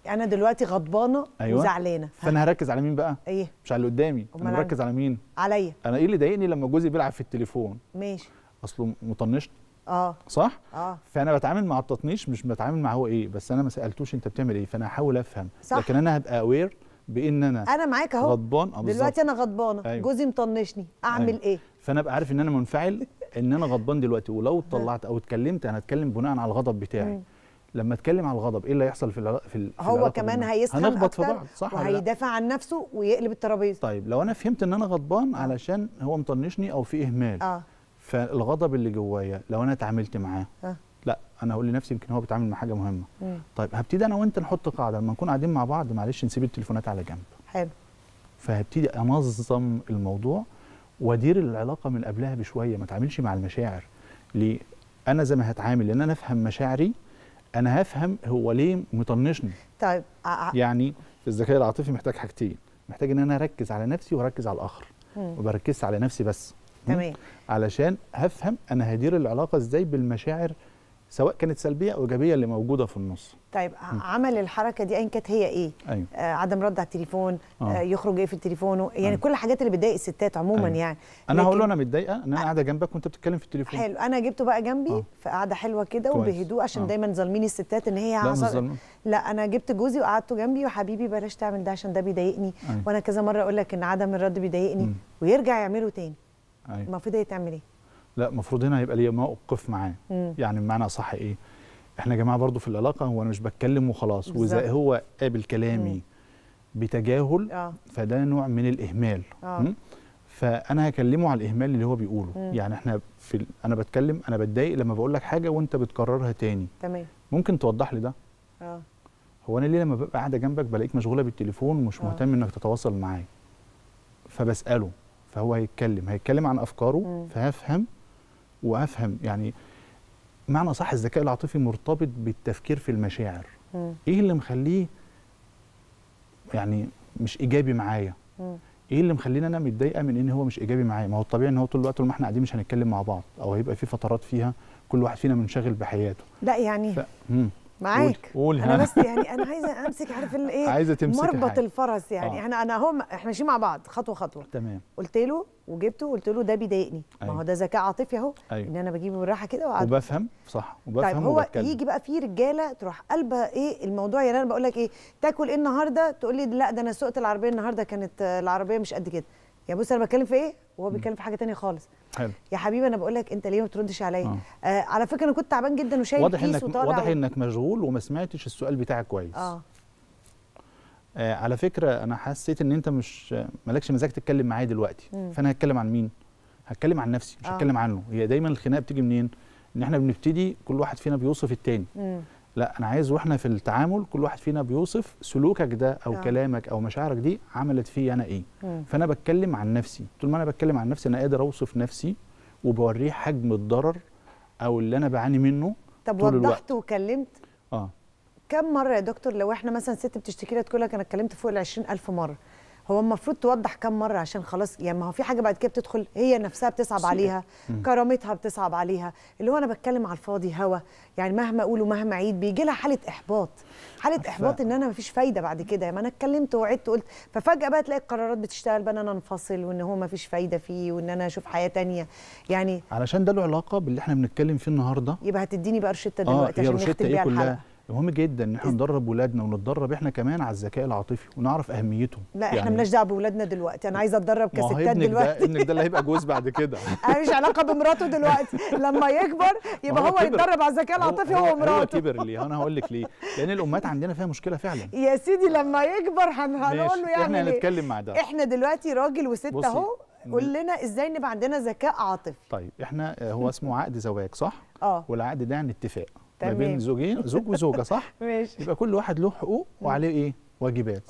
انا دلوقتي غضبانه أيوة. وزعلانه فانا هركز على مين بقى ايه مش على اللي قدامي أمال انا على- مركز على مين عليا انا ايه اللي ضايقني لما جوزي بيلعب في التليفون ماشي اصله مطنشني اه صح اه فانا بتعامل مع التطنيش مش بتعامل مع هو ايه بس انا ما سالتوش انت بتعمل ايه فانا هحاول افهم صح. لكن انا هبقى اوير بان انا انا معاك اهو غضبان اه بالظبط. دلوقتي انا غضبانه أيوة. جوزي مطنشني اعمل أيوة. ايه فانا ابقى عارف ان انا منفعل ان انا غضبان دلوقتي ولو طلعت او اتكلمت انا هتكلم بناء على الغضب بتاعي مم. لما اتكلم على الغضب ايه اللي هيحصل في العلاقه في, ال- في هو العلاقة كمان بيننا؟ هيسخن هنخبط في أكتر بعض صح ولا لا؟ وهيدافع عن نفسه ويقلب الترابيزه طيب لو انا فهمت ان انا غضبان علشان هو مطنشني او في اهمال اه فالغضب اللي جوايا لو انا اتعاملت معاه آه. لا انا هقول لنفسي يمكن هو بيتعامل مع حاجه مهمه مم. طيب هبتدي انا وانت نحط قاعده لما نكون قاعدين مع بعض معلش نسيب التليفونات على جنب حلو فهبتدي انظم الموضوع وادير العلاقه من قبلها بشويه ما اتعاملش مع المشاعر ليه انا زي ما هتعامل لان انا افهم مشاعري انا هفهم هو ليه مطنشني طيب ع- ع- يعني في الذكاء العاطفي محتاج حاجتين محتاج ان انا اركز على نفسي واركز على الاخر مم. ما بركزش على نفسي بس مم؟ تمام علشان هفهم انا هدير العلاقه ازاي بالمشاعر سواء كانت سلبيه او ايجابيه اللي موجوده في النص طيب ع- عمل الحركه دي ايا كانت هي ايه ايوه آه عدم رد على التليفون آه. آه. يخرج ايه في التليفون يعني أيوة. كل الحاجات اللي بتضايق الستات عموما أيوة. يعني انا هقول له لكن- انا متضايقه ان انا قاعده جنبك وانت بتتكلم في التليفون حلو انا جبته بقى جنبي آه. في قعده حلوه كده كويس. وبهدوء عشان آه. دايما ظالمين الستات ان هي لا مش عصر- ظلم لا انا جبت جوزي وقعدته جنبي وحبيبي بلاش تعمل ده عشان ده بيضايقني أيوة. وانا كذا مره اقول لك ان عدم الرد بيضايقني مم. ويرجع يعمله تاني أيوة. المفروض هي تعمل ايه لا المفروض هنا يبقى ليا موقف معاه مم. يعني بمعنى صح ايه احنا يا جماعه برضو في العلاقه هو انا مش بتكلم وخلاص واذا بالظبط. هو قابل كلامي مم. بتجاهل اه فده نوع من الاهمال آه. مم؟ فانا هكلمه على الاهمال اللي هو بيقوله مم. يعني احنا في ال... انا بتكلم انا بتضايق لما بقول لك حاجه وانت بتكررها تاني تمام ممكن توضح لي ده اه هو انا ليه لما ببقى قاعده جنبك بلاقيك مشغوله بالتليفون ومش آه. مهتم انك تتواصل معايا فبساله فهو هيتكلم هيتكلم عن افكاره مم. فهفهم وافهم يعني معنى صح الذكاء العاطفي مرتبط بالتفكير في المشاعر مم. ايه اللي مخليه يعني مش ايجابي معايا مم. ايه اللي مخليني انا متضايقه من ان هو مش ايجابي معايا ما هو الطبيعي ان هو طول الوقت طول ما احنا قاعدين مش هنتكلم مع بعض او هيبقى في فترات فيها كل واحد فينا منشغل بحياته لا يعني ف... مم. معاك قولي انا ها. بس يعني انا عايزه امسك عارف الايه عايزه تمسكي مربط حاجة. الفرس يعني آه. احنا انا هم احنا ماشيين مع بعض خطوه خطوه تمام قلت له وجبته وقلت له ده بيضايقني ما هو أيوة. ده ذكاء عاطفي اهو أيوة. ان انا بجيبه بالراحه كده وقعد وبفهم صح وبفهم طيب هو وبتكلم. يجي بقى في رجاله تروح قلبها ايه الموضوع يعني انا بقول لك ايه تاكل ايه النهارده تقول لي لا ده انا سوقت العربيه النهارده كانت آه، العربيه مش قد كده يا بص انا بتكلم في ايه وهو بيتكلم في حاجه تانية خالص حلو يا حبيبي انا بقول لك انت ليه ما بتردش عليا آه. آه على فكره انا كنت تعبان جدا وشايل واضح كيس انك وطالع واضح و- انك مشغول وما سمعتش السؤال بتاعك كويس اه آه على فكره انا حسيت ان انت مش مالكش مزاج تتكلم معايا دلوقتي مم. فانا هتكلم عن مين هتكلم عن نفسي مش آه. هتكلم عنه هي دايما الخناقه بتيجي منين ان احنا بنبتدي كل واحد فينا بيوصف التاني مم. لا انا عايز واحنا في التعامل كل واحد فينا بيوصف سلوكك ده او آه. آه. كلامك او مشاعرك دي عملت فيا انا ايه مم. فانا بتكلم عن نفسي طول ما انا بتكلم عن نفسي انا قادر اوصف نفسي وبوريه حجم الضرر او اللي انا بعاني منه طب طول الوقت. وضحت وكلمت اه كم مره يا دكتور لو احنا مثلا ست بتشتكي لك تقول لك انا اتكلمت فوق ال 20000 مره هو المفروض توضح كم مره عشان خلاص يعني ما هو في حاجه بعد كده بتدخل هي نفسها بتصعب صح. عليها مم. كرامتها بتصعب عليها اللي هو انا بتكلم على الفاضي هوا يعني مهما اقول ومهما اعيد بيجي لها حاله احباط حاله ف- احباط ان انا مفيش فايده بعد كده ما انا اتكلمت وعدت وقلت ففجاه بقى تلاقي القرارات بتشتغل بقى ان انا انفصل وان هو مفيش فايده فيه وان انا اشوف حياه تانية يعني علشان ده له علاقه باللي احنا بنتكلم فيه النهارده يبقى هتديني بقى روشته اه دلوقتي هي عشان روشته نختم ايه بيها كلها الحلقه مهم جدا ان احنا ندرب ولادنا ونتدرب احنا كمان على الذكاء العاطفي ونعرف اهميته لا احنا مالناش دعوه باولادنا دلوقتي انا عايزه اتدرب ما هو كستات ابنك دلوقتي ده ابنك ده اللي هيبقى جوز بعد كده انا مش علاقه بمراته دلوقتي لما يكبر يبقى ما هو كبر. يتدرب على الذكاء العاطفي هو هو ومراته كبر ليه انا هقول لك ليه لان الامهات عندنا فيها مشكله فعلا يا سيدي لما يكبر هن- هنقول له ماشي، يعمل احنا ايه هنتكلم مع ده احنا دلوقتي راجل وست بصي، اهو قول لنا ازاي نبقى عندنا ذكاء عاطفي طيب احنا آه، هو اسمه عقد زواج صح اه والعقد ده يعني اتفاق ما تمام. بين زوجين زوج وزوجه صح ماشي يبقى كل واحد له حقوق وعليه ايه واجبات